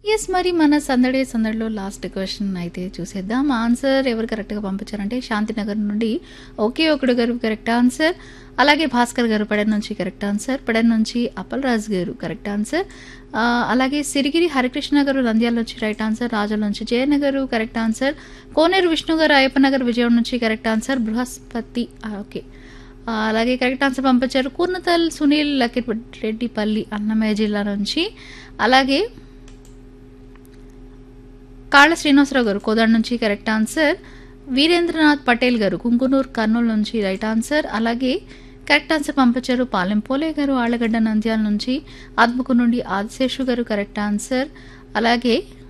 yes మరి మన సందడి సందడిలో లాస్ట్ క్వశ్చన్ అయితే చూసేద్దాం ఆన్సర్ ఎవరు కరెక్ట్గా పంపించారంటే శాంతినగర్ నుండి ఒకే ఒకడు గారు కరెక్ట్ ఆన్సర్ అలాగే భాస్కర్ గారు పడన్ నుంచి కరెక్ట్ ఆన్సర్ పడన్ నుంచి అప్పలరాజు గారు కరెక్ట్ ఆన్సర్ ఆ, అలాగే సిరిగిరి హరికృష్ణ గారు నంద్యాల నుంచి రైట్ ఆన్సర్ రాజుల నుంచి జయన గారు కరెక్ట్ ఆన్సర్ కోనేరు విష్ణు గారు అయ్యప్ప నగర్ విజయవాడ నుంచి కరెక్ట్ ఆన్సర్ బృహస్పతి ఆ, ఓకే ఆ, అలాగే కరెక్ట్ ఆన్సర్ పంపించారు కూర్నతల్ సునీల్ లక్కిరెడ్డిపల్లి అన్నమయ్య జిల్లా నుంచి అలాగే కాళ్ళ శ్రీనివాసరావు గారు కోదాడ నుంచి కరెక్ట్ ఆన్సర్ వీరేంద్రనాథ్ పటేల్ గారు కుంకునూరు కర్నూలు నుంచి రైట్ ఆన్సర్ అలాగే కరెక్ట్ ఆన్సర్ పంపించారు పాలెం పోలే గారు ఆళ్లగడ్డ నంద్యాల నుంచి ఆత్మకు నుండి ఆదిశేషు గారు కరెక్ట్ ఆన్సర్ అలాగే